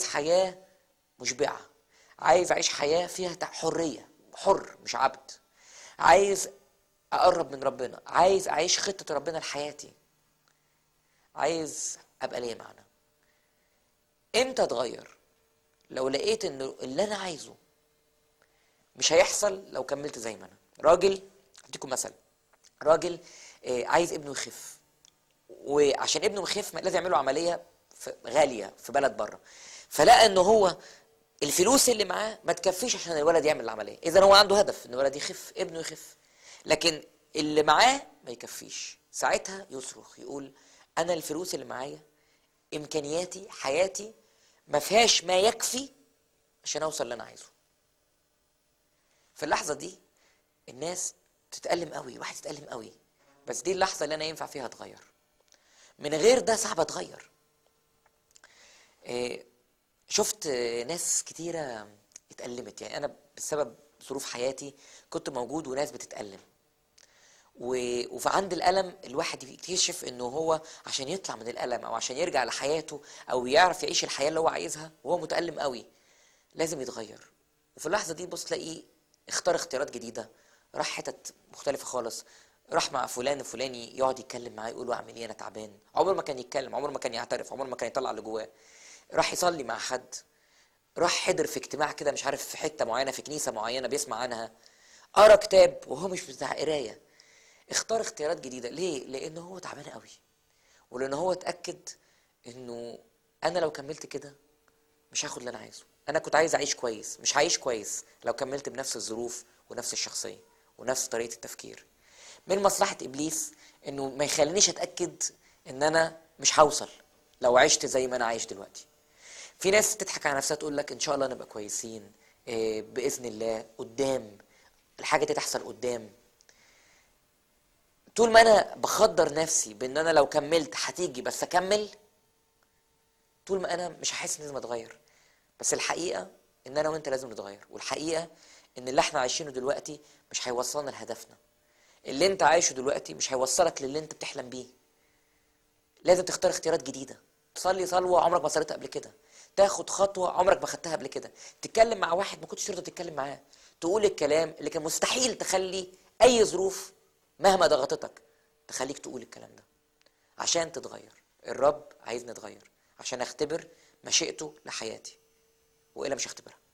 حياه مشبعه عايز اعيش حياه فيها تع- حريه حر مش عبد عايز اقرب من ربنا عايز اعيش خطه ربنا لحياتي عايز ابقى ليا معنى امتى اتغير لو لقيت ان اللي انا عايزه مش هيحصل لو كملت زي ما انا راجل اديكم مثل راجل آه، عايز ابنه يخف وعشان ابنه يخف لازم يعملوا عمليه في- غاليه في بلد بره فلقى ان هو الفلوس اللي معاه ما تكفيش عشان الولد يعمل العمليه اذا هو عنده هدف ان الولد يخف ابنه يخف لكن اللي معاه ما يكفيش ساعتها يصرخ يقول انا الفلوس اللي معايا امكانياتي حياتي ما فيهاش ما يكفي عشان اوصل اللي انا عايزه في اللحظه دي الناس تتألم قوي الواحد يتألم قوي بس دي اللحظه اللي انا ينفع فيها اتغير من غير ده صعب اتغير إيه، شفت آه، ناس كتيرة اتألمت يعني أنا بسبب ظروف حياتي كنت موجود وناس بتتألم و- وفي عند الألم الواحد يكتشف إنه هو عشان يطلع من الألم أو عشان يرجع لحياته أو يعرف يعيش الحياة اللي هو عايزها وهو متألم قوي لازم يتغير وفي اللحظة دي بص تلاقيه اختار اختيارات جديدة راح حتت مختلفة خالص راح مع فلان الفلاني يقعد يتكلم معاه يقول له اعمل ايه انا تعبان عمره ما كان يتكلم عمره ما كان يعترف عمره ما كان يطلع اللي جواه راح يصلي مع حد راح حضر في اجتماع كده مش عارف في حته معينه في كنيسه معينه بيسمع عنها قرا كتاب وهو مش بتاع قرايه اختار اختيارات جديده ليه لان هو تعبان قوي ولان هو اتاكد انه انا لو كملت كده مش هاخد اللي انا عايزه انا كنت عايز اعيش كويس مش هعيش كويس لو كملت بنفس الظروف ونفس الشخصيه ونفس طريقه التفكير من مصلحه ابليس انه ما يخلينيش اتاكد ان انا مش هوصل لو عشت زي ما انا عايش دلوقتي في ناس تضحك على نفسها تقول لك ان شاء الله نبقى كويسين إيه، باذن الله قدام الحاجه دي تحصل قدام طول ما انا بخدر نفسي بان انا لو كملت هتيجي بس اكمل طول ما انا مش هحس ان لازم اتغير بس الحقيقه ان انا وانت لازم نتغير والحقيقه ان اللي احنا عايشينه دلوقتي مش هيوصلنا لهدفنا اللي انت عايشه دلوقتي مش هيوصلك للي انت بتحلم بيه لازم تختار اختيارات جديده تصلي صلوه عمرك ما صليتها قبل كده تاخد خطوه عمرك ما خدتها قبل كده تتكلم مع واحد ما كنتش ترضى تتكلم معاه تقول الكلام اللي كان مستحيل تخلي اي ظروف مهما ضغطتك تخليك تقول الكلام ده عشان تتغير الرب عايزني اتغير عشان اختبر مشيئته لحياتي والا مش هختبرها